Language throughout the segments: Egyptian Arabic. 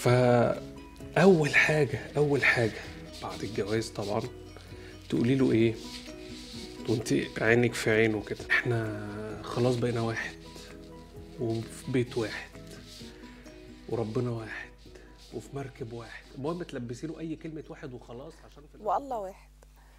فاول حاجه اول حاجه بعد الجواز طبعا تقولي له ايه وانت عينك في عينه كده احنا خلاص بقينا واحد وفي بيت واحد وربنا واحد وفي مركب واحد المهم تلبسي له اي كلمه واحد وخلاص عشان في الآخر والله واحد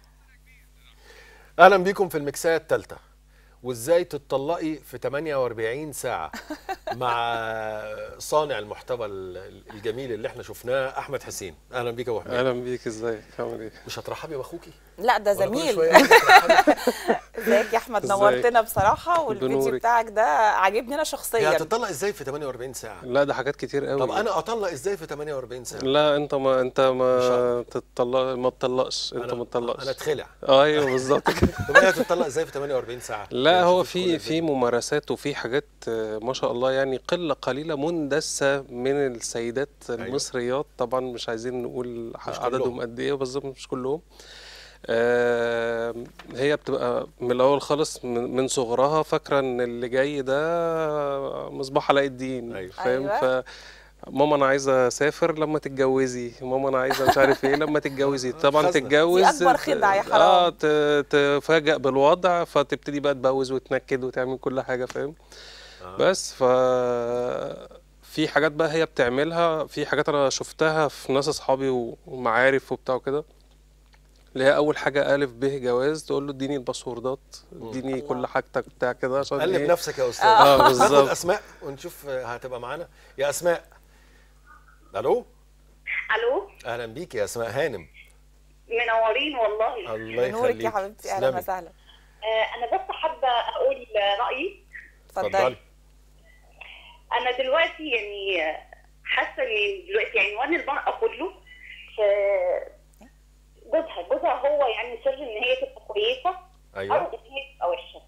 اهلا بيكم في المكسايه الثالثه وازاي تتطلقي في 48 ساعه مع صانع المحتوى ال- الجميل اللي احنا شفناه احمد حسين اهلا بيك يا ابو حميد اهلا بيك ازيك عامل ايه مش هترحبي باخوكي لا ده ولا كل زميل شوية أنت ترحبي؟ ازيك يا احمد ازيك؟ نورتنا بصراحه والفيديو بنورك. بتاعك ده عاجبني انا هي شخصيا هتطلق ازاي في 48 ساعه لا ده حاجات كتير قوي طب انا اطلق ازاي في 48 ساعه لا انت ما انت مش ما هقدر. تطلق ما تطلقش انت أنا- ما تطلقش انا اتخلع ايوه بالظبط كده طب هي هتطلق ازاي في 48 ساعه لا يعني هو شوفي كل في الفيديو. في ممارسات وفي حاجات آه، ما شاء الله يعني قله قليله مندسه من السيدات المصريات طبعا مش عايزين نقول ح- مش عددهم كلهم. قد ايه بالظبط مش كلهم آه، هي بتبقى من الاول خالص من من صغرها فاكره ان اللي جاي ده مصباح علاء الدين أيوة. فاهم أيوة. ف ماما انا عايزه اسافر لما تتجوزي ماما انا عايزه مش عارف ايه لما تتجوزي طبعا خزنة. تتجوز دي أكبر ت- خدعة يا حرام. اه ت- تفاجأ بالوضع فتبتدي بقى تبوز وتنكد وتعمل كل حاجه فاهم آه. بس ف في حاجات بقى هي بتعملها في حاجات انا شفتها في ناس اصحابي و- ومعارف وبتاع وكده اللي هي اول حاجه الف ب جواز تقول له اديني الباسوردات اديني الله. كل حاجتك بتاع كده عشان قلب إيه؟ نفسك يا استاذ اه ناخد بالظبط اسماء ونشوف هتبقى معانا يا اسماء الو الو اهلا بيك يا اسماء هانم منورين والله الله نورك يخليك يا حبيبتي اهلا تسلمي. وسهلا آه انا بس حابه اقول رايي اتفضلي انا دلوقتي يعني آه، حاسه ان دلوقتي عنوان المراه كله في جوزها جوزها هو يعني سر ان هي تبقى كويسه او ايوه ان هي تبقى وحشه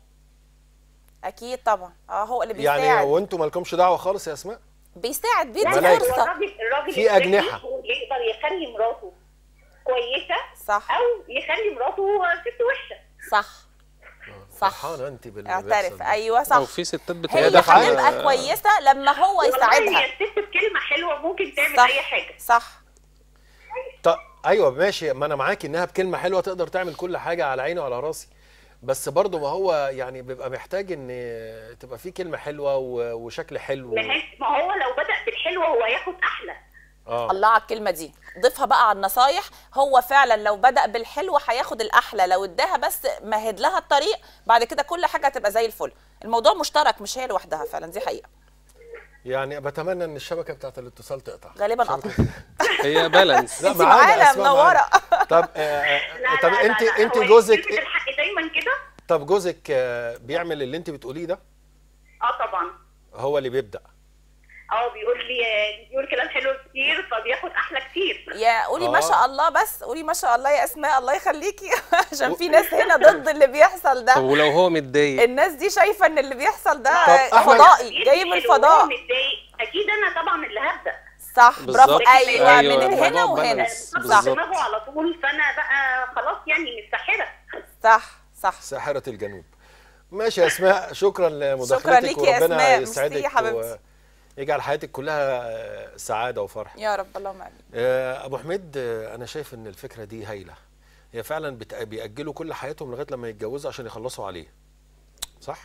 اكيد طبعا اه هو اللي بيساعد يعني وانتوا مالكمش دعوه خالص يا اسماء بيساعد بيدي لا لا ملايكة. هو فرصه الراجل الراجل في الذكي أجنحة. هو اللي يقدر يخلي مراته كويسه صح او يخلي مراته ست وحشه صح صح فرحانه انت باللي اعترف بيحصل ده. ايوه او صح في ستات هي بتبقى دافعة. هتبقى كويسه لما هو والله يساعدها هي الست بكلمه حلوه ممكن تعمل صح اي حاجه صح طب ايوه ماشي ما انا معاك انها بكلمه حلوه تقدر تعمل كل حاجه على عيني وعلى راسي بس برضه ما هو يعني بيبقى محتاج ان تبقى في كلمه حلوه و- وشكل حلو بحيث ما هو لو بدأ بالحلوة هو هياخد أحلى اه الله على الكلمه دي ضيفها بقى على النصايح هو فعلا لو بدا بالحلو هياخد الاحلى لو اداها بس مهد لها الطريق بعد كده كل حاجه هتبقى زي الفل الموضوع مشترك مش هي لوحدها فعلا دي حقيقه يعني بتمنى ان الشبكه بتاعت الاتصال تقطع غالبا قطع هي بالانس لا انت معانا معانا أسماء منوره معانا. طب آه لا طب لا انت لا لا. انت هو جوزك كلمة الحق دايما كده طب جوزك آه، بيعمل اللي انت بتقوليه ده اه طبعا هو اللي بيبدا اه بيقول لي بيقول كلام حلو كتير فبياخد احلى كتير يا قولي ما آه. شاء الله بس قولي ما شاء الله يا اسماء الله يخليكي عشان في ناس هنا ضد اللي بيحصل طب ده ولو هو متضايق الناس دي شايفه ان اللي بيحصل ده طب أحمد- فضائي جاي من حلو الفضاء وهو متضايق اكيد انا طبعا اللي هبدأ صح برافو بالظبط. ايوه أيوة، من هنا الموضوع وهنا بالانس. صح بالظبط. دماغه على طول فانا بقى خلاص يعني مش ساحرة صح صح ساحره الجنوب ماشي يا اسماء شكرا لمداخلتك شكرا ليكي يا وربنا أسماء. ميرسي يسعدك يا حبيبتي. ويجعل حياتك كلها آه، سعاده وفرح يا رب اللهم امين آه، ابو حميد آه، انا شايف ان الفكره دي هايله هي فعلا بت- بيأجلوا كل حياتهم لغايه لما يتجوزوا عشان يخلصوا عليه صح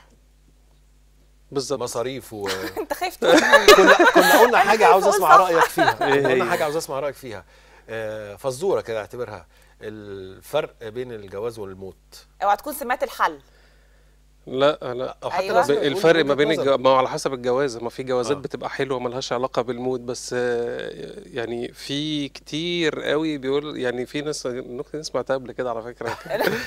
بالظبط مصاريف و انت خايف تقول كنا كنا قلنا حاجه عاوز أقول اسمع صح. رايك فيها إيه قلنا هي؟ حاجه عاوز اسمع رايك فيها آه، فزوره كده اعتبرها الفرق بين الجواز والموت اوعى تكون سمعت الحل لا لا او حتى أيوة. لو ب- تقول الفرق ما وجهة بين نظر. الجو... ما هو على حسب الجواز ما في جوازات آه. بتبقى حلوه ملهاش علاقه بالموت بس آه، يعني في كتير قوي بيقول يعني في ناس النكته دي سمعتها قبل كده على فكره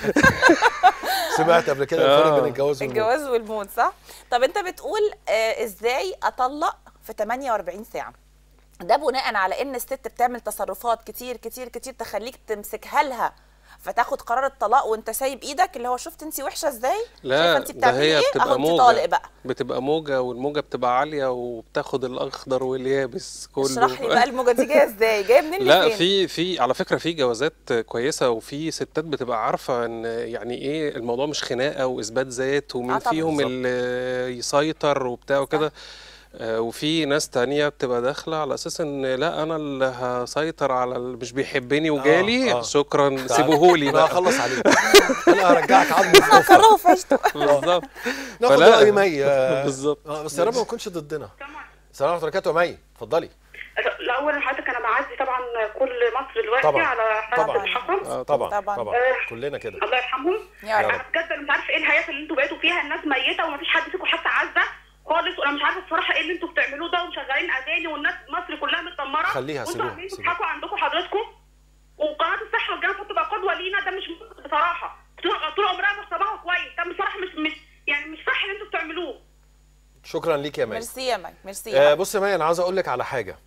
سمعت قبل كده الفرق آه. بين الجواز والموت الجواز والموت صح طب انت بتقول آه ازاي اطلق في 48 ساعه ده بناء على ان الست بتعمل تصرفات كتير كتير كتير تخليك تمسكها لها فتاخد قرار الطلاق وانت سايب ايدك اللي هو شفت انت وحشه ازاي لا شايفه انت ده بتعملي هي ايه بتبقى اهو انت موجة. طالق بقى بتبقى موجه والموجه بتبقى عاليه وبتاخد الاخضر واليابس كله اشرح لي بقى الموجه دي جايه ازاي جايه منين لا لفين؟ في في على فكره في جوازات كويسه وفي ستات بتبقى عارفه ان يعني ايه الموضوع مش خناقه واثبات ذات ومين آه طبعاً. فيهم بالظبط. اللي يسيطر وبتاع وكده آه، وفي ناس تانية بتبقى داخلة على أساس إن لا أنا اللي هسيطر على اللي مش بيحبني وجالي آه. شكرا سيبوهولي انا بقى هخلص عليك انا هرجعك عظم في انا كفر. كرهه في عيشته بالظبط ناخد فلا. راي مي آه، بالظبط آه، بس يا رب ما تكونش ضدنا طبعا السلام عليكم ورحمه الله وبركاته مي اتفضلي الاول حضرتك انا بعزي طبعا كل مصر دلوقتي طبعا. على حرب طبعا. الحصن آه، طبعا طبعا. طبعا آه. كلنا كده الله يرحمهم يا رب. انا بجد مش عارفه ايه الهيافه اللي انتوا بقيتوا فيها الناس ميته ومفيش حد فيكم حتى عزه خالص وانا مش عارفه الصراحه ايه اللي انتوا بتعملوه ده ومشغلين اغاني والناس مصر كلها متدمره خليها، وانتوا سيبوها، عاملين سيبوها. تضحكوا عندكم حضرتكم وقناه الصحه والجامعه المفروض تبقى قدوه لينا ده مش ممكن بصراحه طول طول عمرها مصطباها كويس ده بصراحه مش مش يعني مش صح اللي انتوا بتعملوه شكرا ليك يا مي ميرسي يا مي ميرسي يا آه مي. بص يا مي انا عاوز اقول لك على حاجه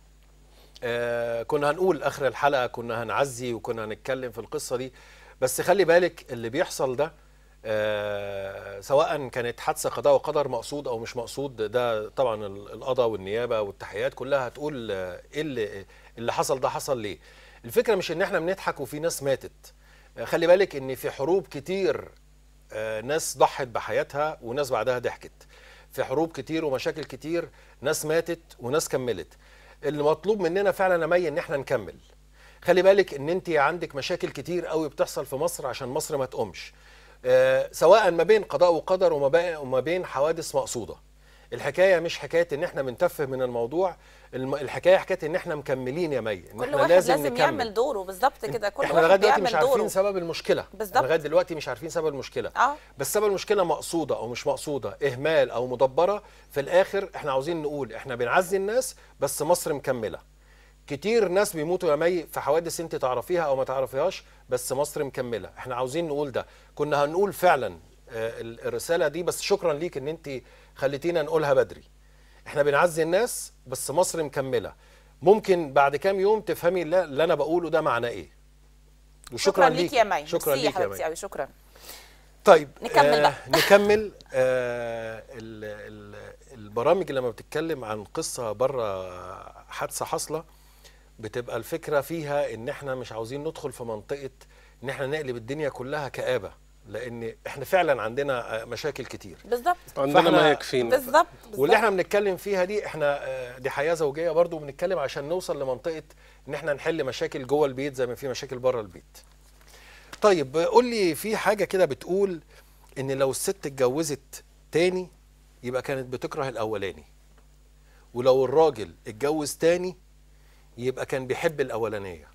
آه كنا هنقول اخر الحلقه كنا هنعزي وكنا هنتكلم في القصه دي بس خلي بالك اللي بيحصل ده آه سواء كانت حادثه قضاء وقدر مقصود او مش مقصود ده طبعا ال- القضاء والنيابه والتحقيقات كلها هتقول آه، ايه اللي اللي حصل ده حصل ليه الفكره مش ان احنا بنضحك وفي ناس ماتت آه، خلي بالك ان في حروب كتير آه، ناس ضحت بحياتها وناس بعدها ضحكت في حروب كتير ومشاكل كتير ناس ماتت وناس كملت اللي مطلوب مننا فعلا يا مي ان احنا نكمل خلي بالك ان انت عندك مشاكل كتير قوي بتحصل في مصر عشان مصر ما تقومش آه، سواء ما بين قضاء وقدر وما بين- وما بين حوادث مقصوده الحكايه مش حكايه ان احنا بنتفه من الموضوع الم- الحكايه حكايه ان احنا مكملين يا مي ان كل احنا واحد لازم, لازم نكمل. يعمل دوره بالظبط كده كل احنا لغايه واحد دلوقتي بيعمل مش عارفين دوره سبب المشكله بالظبط. لغايه دلوقتي مش عارفين سبب المشكله اه بس سبب المشكله مقصوده او مش مقصوده اهمال او مدبره في الاخر احنا عاوزين نقول احنا بنعزي الناس بس مصر مكمله كتير ناس بيموتوا يا مي في حوادث انت تعرفيها او ما تعرفيهاش بس مصر مكمله احنا عاوزين نقول ده كنا هنقول فعلا آه، ال- الرساله دي بس شكرا ليك ان انت خليتينا نقولها بدري احنا بنعزي الناس بس مصر مكمله ممكن بعد كام يوم تفهمي اللي اللي انا بقوله ده معناه ايه شكرا ليك يا مي شكرا ميرسي يا ليك يا مي حبيبتي قوي شكرا طيب نكمل بقى. نكمل آه ال ال البرامج لما بتتكلم عن قصه بره حادثه حاصله بتبقى الفكره فيها ان احنا مش عاوزين ندخل في منطقه ان احنا نقلب الدنيا كلها كآبه لان احنا فعلا عندنا آه، مشاكل كتير بالظبط عندنا فإحنا- ما يكفينا بالظبط واللي احنا بنتكلم فيها دي احنا آه، دي حياه زوجيه برضو بنتكلم عشان نوصل لمنطقه ان احنا نحل مشاكل جوه البيت زي ما في مشاكل بره البيت. طيب آه، قول لي في حاجه كده بتقول ان لو الست اتجوزت تاني يبقى كانت بتكره الاولاني. ولو الراجل اتجوز تاني يبقى كان بيحب الاولانيه.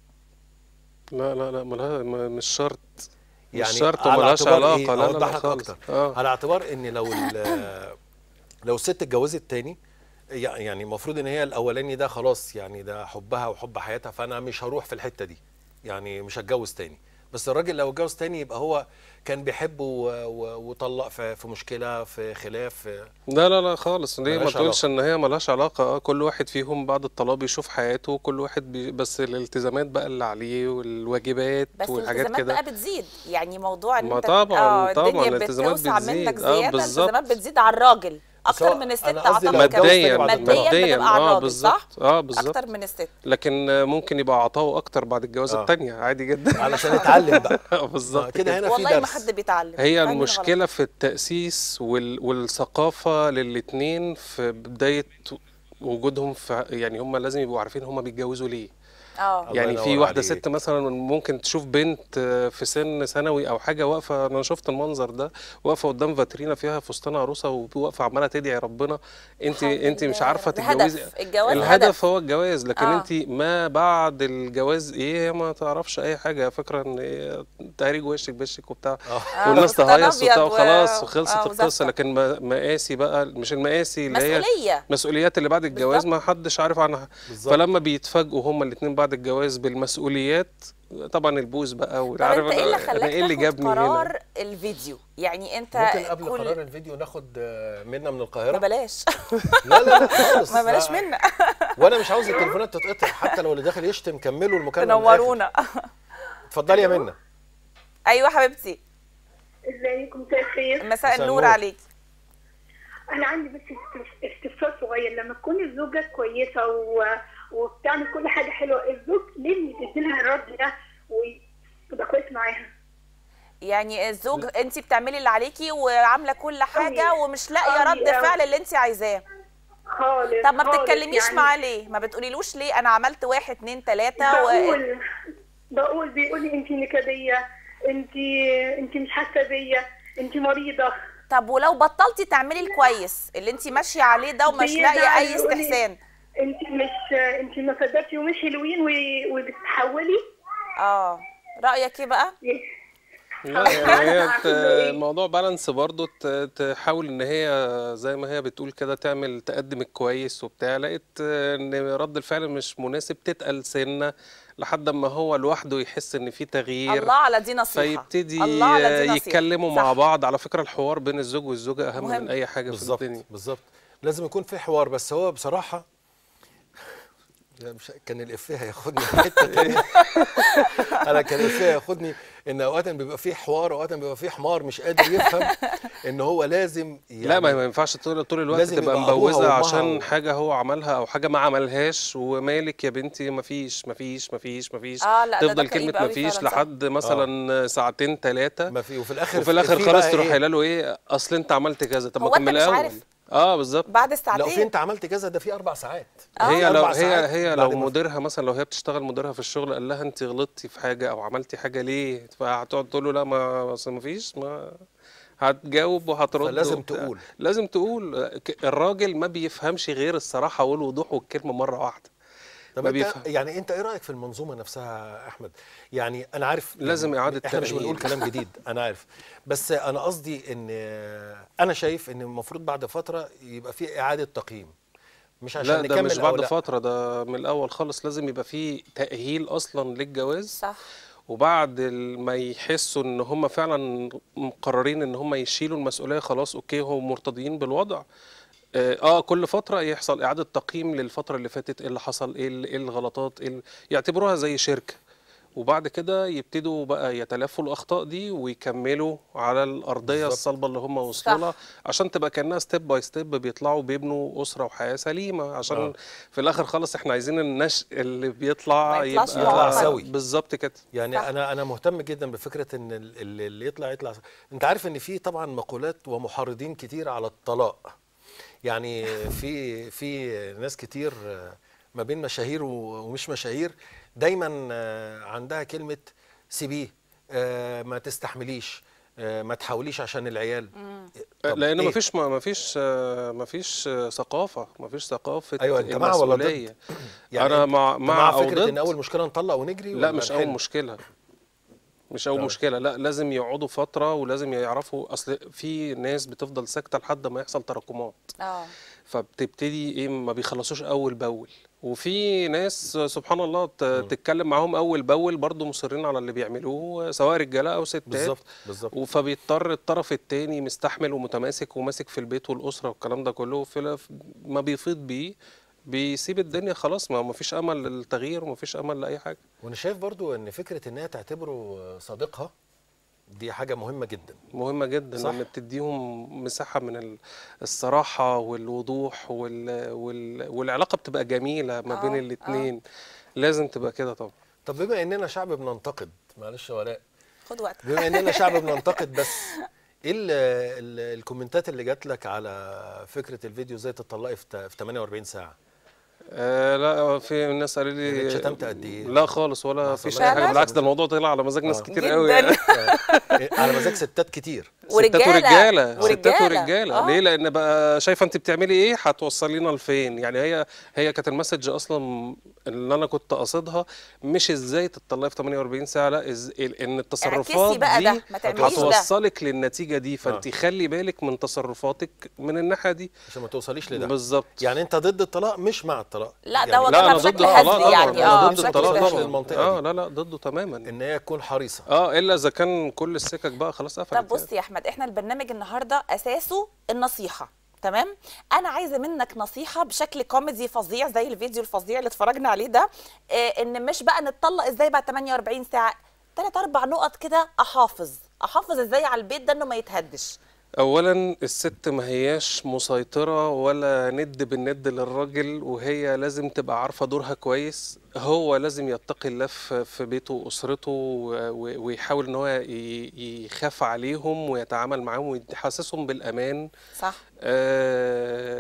لا لا لا ملها ما- مش شرط مش يعني شرط على وملهاش اعتبار علاقة إيه؟ لا لا أوضح لا لك خالص أكتر. اه على اعتبار ان لو ال- لو الست اتجوزت تاني يع- يعني المفروض ان هي الاولاني ده خلاص يعني ده حبها وحب حياتها فانا مش هروح في الحته دي يعني مش هتجوز تاني بس الراجل لو اتجوز تاني يبقى هو كان بيحبه و- و- وطلق في في مشكله في خلاف في لا لا لا خالص ليه ما ملهاش تقولش ان هي ملهاش علاقة اه كل واحد فيهم بعد الطلاق بيشوف حياته كل واحد بي بس الالتزامات بقى اللي عليه والواجبات بس والحاجات الالتزامات بقى كده بتزيد يعني موضوع ان ما انت طبعاً- آه، طبعاً الدنيا الالتزامات بتوسع بتزيد. منك آه، زياده بالظبط. الالتزامات بتزيد على الراجل اكتر هو من الست أنا قصدي لو اعتقد اتجوز كمان. تاني بعد ماديا الطلاق. ماديا بتبقى على اه الراجل بالظبط صح؟ اه بالظبط اكتر من الست لكن آه، ممكن يبقى عطاؤه اكتر بعد الجوازة آه. التانية عادي جدا علشان نتعلم بقى آه، بالظبط كده هنا في والله ما درس حد بيتعلم هي فاهمين المشكلة في التأسيس وال... والثقافة للاتنين في بداية وجودهم في يعني هم لازم يبقوا عارفين هم بيتجوزوا ليه غلط. اه الله يعني في ينور واحدة عليك. ست مثلا ممكن تشوف بنت آه، في سن ثانوي او حاجة واقفة انا شفت المنظر ده واقفة قدام فاترينا فيها فستان عروسة وواقفة عمالة تدعي ربنا انت الحمد انت مش لله عارفة رب. هدف. تتجوزي الجواز الهدف هدف. هو الجواز لكن آه. انت ما بعد الجواز ايه هي ما تعرفش اي حاجة فاكرة ان إيه تهريج وشك بشك وبتاع آه، والناس فستان تهيص أبيض وبتاع و- وخلاص وخلصت آه، القصه وزفة. لكن ما- مقاسي بقى مش المقاسي اللي هي مسؤوليه مسؤوليات اللي بعد الجواز ما حدش عارف عنها بالظبط. فلما بيتفاجئوا هما الاثنين بعد الجواز بالمسؤوليات طبعا البوز بقى طب وعارف انت ايه اللي انا خلاك أنا ايه اللي تاخد جابني هنا قرار الفيديو يعني انت ممكن قبل كل- قرار الفيديو ناخد آه، منا من ما القاهره بلاش لا لا لا خالص ما بلاش لا. منا وانا مش عاوز التليفونات تتقطع حتى لو اللي داخل يشتم كملوا المكالمه للآخر. تنورونا اتفضلي يا منى ايوه حبيبتي ازيكم مساء الخير مساء مساء النور النور. عليك انا عندي بس استف- استفسار صغير لما تكون الزوجه كويسه و... وبتعمل كل حاجه حلوه الزوج ليه بيدي لها الرد ده وتبقى كويس معاها يعني الزوج انت بتعملي اللي عليكي وعامله كل حاجه أوي. ومش لاقيه أوي رد أوي. فعل اللي انت عايزاه خالص طب ما خالص بتتكلميش يعني معاه ليه ما بتقوليلوش ليه انا عملت واحد اتنين تلاته و... بقول بقول بيقول لي انت نكديه انت انت مش حاسه بيا انت مريضه طب ولو بطلتي تعملي الكويس اللي انت ماشيه عليه ده ومش بيزعل لاقيه اي يقول لي استحسان انت مش انت ما صدقتي ومش حلوين و- وبتتحولي اه رايك ايه بقى لا يعني هي ت- أعمل إيه؟ الموضوع بالانس برضو ت- تحاول ان هي زي ما هي بتقول كده تعمل تقدم الكويس وبتاع لقيت ان رد الفعل مش مناسب تتقل سنه لحد ما هو لوحده يحس ان في تغيير الله على دي نصيحه فيبتدي الله على دي نصيحة. يتكلموا مع صح. بعض على فكره الحوار بين الزوج والزوجه اهم مهم. من اي حاجه في بالظبط الدنيا بالظبط لازم يكون في حوار بس هو بصراحه لا مش كان الافيه هياخدني في حته تانية انا كان الافيه هياخدني ان اوقات بيبقى في حوار اوقات بيبقى في حمار مش قادر يفهم ان هو لازم يعني لا ما ما ينفعش طول طول الوقت لازم تبقى يبقى أبوها مبوزه وأمها عشان و- حاجه هو عملها او حاجه ما عملهاش ومالك يا بنتي ما فيش ما فيش ما فيش ما فيش آه، لا، ده- ده تفضل كئيب كلمه أوي ما فيش فعلاً، صح. لحد مثلا ساعتين ثلاثه ما في وفي الاخر وفي الاخر في خلاص بقى تروح إيه؟ قايله له ايه اصل انت عملت كذا طب ما هو كان أنت من مش الاول عارف. اه بالظبط بعد لو في الساعتين انت عملت كذا ده في اربع ساعات هي أربع لو هي ساعات هي بعد لو ما- مديرها مثلا لو هي بتشتغل مديرها في الشغل قال لها انت غلطتي في حاجه او عملتي حاجه ليه فهتقعد تقول له لا ما اصل ما فيش ما هتجاوب وهترد فلازم وبتاع. تقول. لازم تقول ك- الراجل ما بيفهمش غير الصراحه والوضوح والكلمه مره واحده طب ما انت بيفهم. يعني انت ايه رايك في المنظومه نفسها يا احمد يعني انا عارف لازم يعني إعادة احنا مش تأهيل. بنقول كلام جديد انا عارف بس انا قصدي ان انا شايف ان المفروض بعد فتره يبقى في اعاده تقييم مش عشان لا ده نكمل مش أو بعد لا. فتره ده من الاول خالص لازم يبقى في تاهيل اصلا للجواز صح وبعد ال- ما يحسوا ان هم فعلا مقررين ان هم يشيلوا المسؤوليه خلاص اوكي هم مرتضيين بالوضع اه آه، كل فتره يحصل اعاده تقييم للفتره اللي فاتت ايه اللي حصل ايه ال- إيه الغلطات ايه ال- يعتبروها زي شركه وبعد كده يبتدوا بقى يتلافوا الاخطاء دي ويكملوا على الارضيه بالظبط. الصلبه اللي هم وصلوا صح. لها عشان تبقى كانها ستيب باي ستيب بيطلعوا بيبنوا اسره وحياه سليمه عشان آه. في الاخر خالص احنا عايزين النشء اللي بيطلع ما يطلعش يبقى يطلع سوي. بالظبط كده يعني صح. انا انا مهتم جدا بفكره ان ال- ال- اللي يطلع يطلع انت عارف ان في طبعا مقولات ومحرضين كتير على الطلاق يعني في في ناس كتير آه، ما بين مشاهير و- ومش مشاهير دايما آه، عندها كلمه سيبيه آه، ما تستحمليش آه، ما تحاوليش عشان العيال طب لان إيه؟ مفيش ما مفيش آه، مفيش آه، ثقافه مفيش ثقافه أيوة، أنت مع ولا ضد؟ المسؤوليه يعني انا أنت- مع أنت مع او فكره ان ضد اول مشكله نطلق ونجري لا ولا مش نحل؟ اول مشكله مش اول تمام. مشكله لا لازم يقعدوا فتره ولازم يعرفوا اصل في ناس بتفضل ساكته لحد ما يحصل تراكمات اه فبتبتدي ايه ما بيخلصوش اول باول وفي ناس سبحان الله ت- تتكلم معاهم اول باول برضو مصرين على اللي بيعملوه سواء رجاله او ستات بالظبط بالظبط فبيضطر الطرف التاني مستحمل ومتماسك وماسك في البيت والاسره والكلام ده كله في الف- ما بيفيض بيه بيسيب الدنيا خلاص ما فيش امل للتغيير وما فيش امل لاي حاجه وانا شايف برضو ان فكره ان هي تعتبره صديقها دي حاجه مهمه جدا مهمه جدا صح. ان بتديهم مساحه من ال- الصراحه والوضوح وال... وال... والعلاقه بتبقى جميله ما بين آه، الاتنين لازم تبقى كده طبعا طب بما اننا شعب بننتقد معلش يا ولاء خد وقتك بما اننا شعب بننتقد بس ايه ال ال الكومنتات اللي جات لك على فكره الفيديو ازاي تطلقي في ت- في 48 ساعه آه لا في ناس قالوا لي يعني اتشتمت قد إيه؟ لا خالص ولا ما فيش حصلش. اي حاجه فعلا؟ بالعكس ده الموضوع طلع على مزاج ناس آه. كتير جداً. قوي يعني. على مزاج ستات كتير ستات ورجالة. ورجاله ستات ورجالة. ورجاله آه. ليه لان بقى شايفه انت بتعملي ايه هتوصلينا لفين يعني هي هي كانت المسج اصلا اللي انا كنت قاصدها مش ازاي تطلعي في 48 ساعه لا إز... ان التصرفات اعكسي بقى ده، دي ما تعمليش ده. هتوصلك للنتيجه دي فانت خلي بالك من تصرفاتك من الناحيه دي عشان ما توصليش لده بالظبط يعني انت ضد الطلاق مش مع الطلاق لا، ده يعني هو لا جابها انا بشكل ضد الطلاق هزلي طبعا يعني، انا آه، ضد بشكل الطلاق هزلي. طبعا للمنطقة اه دي. لا لا ضده تماما ان هي تكون حريصه اه الا اذا كان كل السكك بقى خلاص قفلت طب بص يا احمد احنا البرنامج النهارده اساسه النصيحه تمام انا عايزه منك نصيحه بشكل كوميدي فظيع زي الفيديو الفظيع اللي اتفرجنا عليه ده آه ان مش بقى نتطلق ازاي بعد 48 ساعه ثلاث اربع نقط كده احافظ احافظ ازاي على البيت ده انه ما يتهدش اولا الست ما هياش مسيطره ولا ند بالند للراجل وهي لازم تبقى عارفه دورها كويس هو لازم يتقي الله في في بيته واسرته و- و- ويحاول ان هو ي- يخاف عليهم ويتعامل معاهم ويحسسهم بالامان صح آه،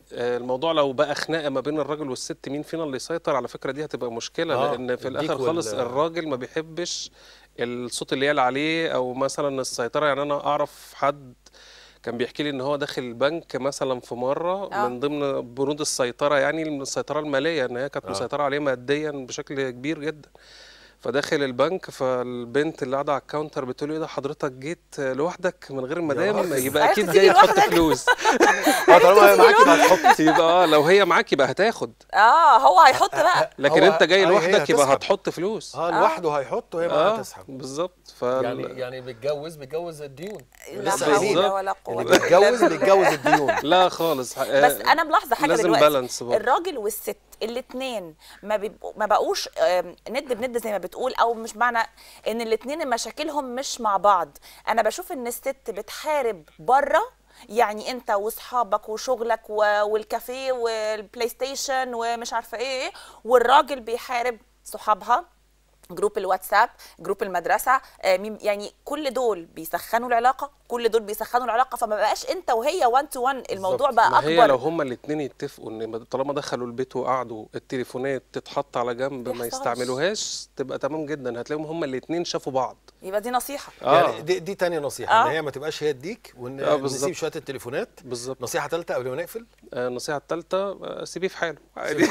آه، الموضوع لو بقى خناقه ما بين الراجل والست مين فينا اللي يسيطر على فكره دي هتبقى مشكله آه، لان في الديك الاخر وال- خالص الراجل ما بيحبش الصوت اللي يعلى عليه او مثلا السيطره يعني انا اعرف حد كان بيحكي لي ان هو داخل البنك مثلا في مره آه. من ضمن بنود السيطره يعني من السيطره الماليه ان هي كانت آه. مسيطره عليه ماديا بشكل كبير جدا فداخل البنك فالبنت اللي قاعده على الكاونتر بتقول له ايه ده حضرتك جيت لوحدك من غير المدام نهار يبقى عرفت اكيد تيجي جاي تحط لوحدك؟ فلوس اه طالما هي معاك يبقى هتحط يبقى اه لو هي معاك يبقى هتاخد اه هو هيحط بقى لكن هو- انت جاي أي هي لوحدك يبقى هتسحب. هتحط فلوس اه لوحده هيحط وهي معاها اه تسحب بالظبط ف يعني يعني بيتجوز بيتجوز الديون لا لسه حول قايلين ولا قوة اللي إلا بيتجوز بالله. بيتجوز الديون لا خالص بس انا ملاحظه حاجه لازم دلوقتي بالانس برضه. الراجل والست الاثنين ما بيبقوا ما بقوش آم، ند بند زي ما بتقول او مش معنى ان الاثنين مشاكلهم مش مع بعض انا بشوف ان الست بتحارب بره يعني انت واصحابك وشغلك و- والكافيه والبلاي ستيشن ومش عارفه ايه والراجل بيحارب صحابها جروب الواتساب جروب المدرسه آه، مين- يعني كل دول بيسخنوا العلاقه كل دول بيسخنوا العلاقه فما بقاش انت وهي 1 تو 1 الموضوع بالظبط. بقى ما هي لو اكبر هما الاثنين يتفقوا ان طالما دخلوا البيت وقعدوا التليفونات تتحط على جنب ما يحصلش. يستعملوهاش تبقى تمام جدا هتلاقيهم هما الاثنين شافوا بعض يبقى دي نصيحه يعني اه دي, دي تاني نصيحه آه. ان هي ما تبقاش هي تديك وان آه، بالظبط. نسيب شويه التليفونات بالظبط نصيحه ثالثه قبل ما نقفل آه، النصيحه الثالثه سيبيه في حاله عادي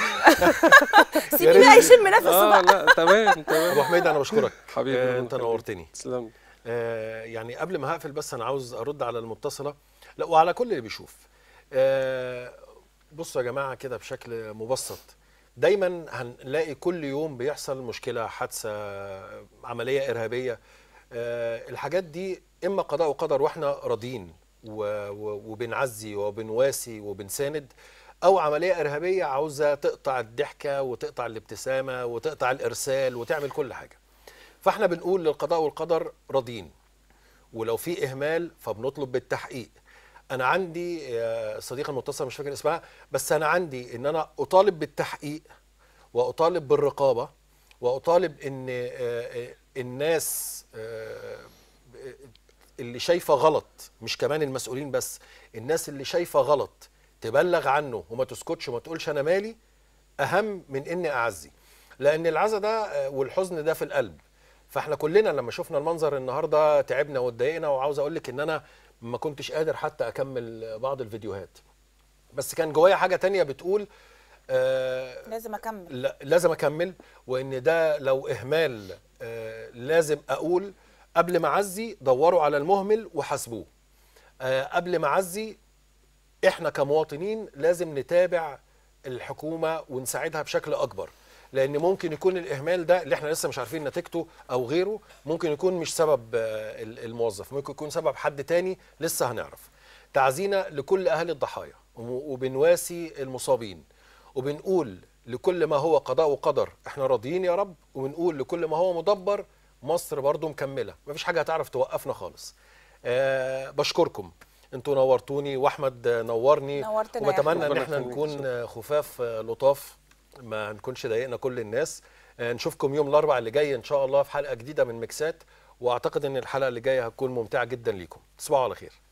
سيبي بقى يشم نفسه اه بقى لا تمام ابو تمام حميد انا بشكرك حبيبي آه ربنا انت يخليك. نورتني تسلم آه يعني قبل ما هقفل بس انا عاوز ارد على المتصله لا وعلى كل اللي بيشوف آه بصوا يا جماعه كده بشكل مبسط دايما هنلاقي كل يوم بيحصل مشكله حادثه عمليه ارهابيه آه الحاجات دي اما قضاء وقدر واحنا راضيين و- و- وبنعزي وبنواسي وبنساند او عمليه ارهابيه عاوزه تقطع الضحكه وتقطع الابتسامه وتقطع الارسال وتعمل كل حاجه فاحنا بنقول للقضاء والقدر راضين ولو في اهمال فبنطلب بالتحقيق انا عندي يا صديقه المتصله مش فاكر اسمها بس انا عندي ان انا اطالب بالتحقيق واطالب بالرقابه واطالب ان آه، آه، الناس آه، اللي شايفه غلط مش كمان المسؤولين بس الناس اللي شايفه غلط تبلغ عنه وما تسكتش وما تقولش انا مالي اهم من اني اعزي لان العزا ده آه، والحزن ده في القلب فاحنا كلنا لما شفنا المنظر النهارده تعبنا واتضايقنا وعاوز اقول لك ان انا ما كنتش قادر حتى اكمل بعض الفيديوهات بس كان جوايا حاجه تانية بتقول آه لازم اكمل لا لازم اكمل وان ده لو اهمال آه لازم اقول قبل ما اعزي دوروا على المهمل وحاسبوه آه قبل ما اعزي احنا كمواطنين لازم نتابع الحكومه ونساعدها بشكل اكبر لان ممكن يكون الاهمال ده اللي احنا لسه مش عارفين نتيجته او غيره ممكن يكون مش سبب آه، ال- الموظف ممكن يكون سبب حد تاني لسه هنعرف تعزينا لكل اهالي الضحايا وم- وبنواسي المصابين وبنقول لكل ما هو قضاء وقدر احنا راضيين يا رب وبنقول لكل ما هو مدبر مصر برضو مكمله مفيش حاجه هتعرف توقفنا خالص أه بشكركم انتوا نورتوني واحمد نورني نورتنا يا وبتمنى ان ربنا احنا يخليك. نكون خفاف آه، لطاف ما نكونش ضايقنا كل الناس آه، نشوفكم يوم الاربعاء اللي جاي ان شاء الله في حلقه جديده من ميكسات واعتقد ان الحلقه اللي جايه هتكون ممتعه جدا ليكم تصبحوا على خير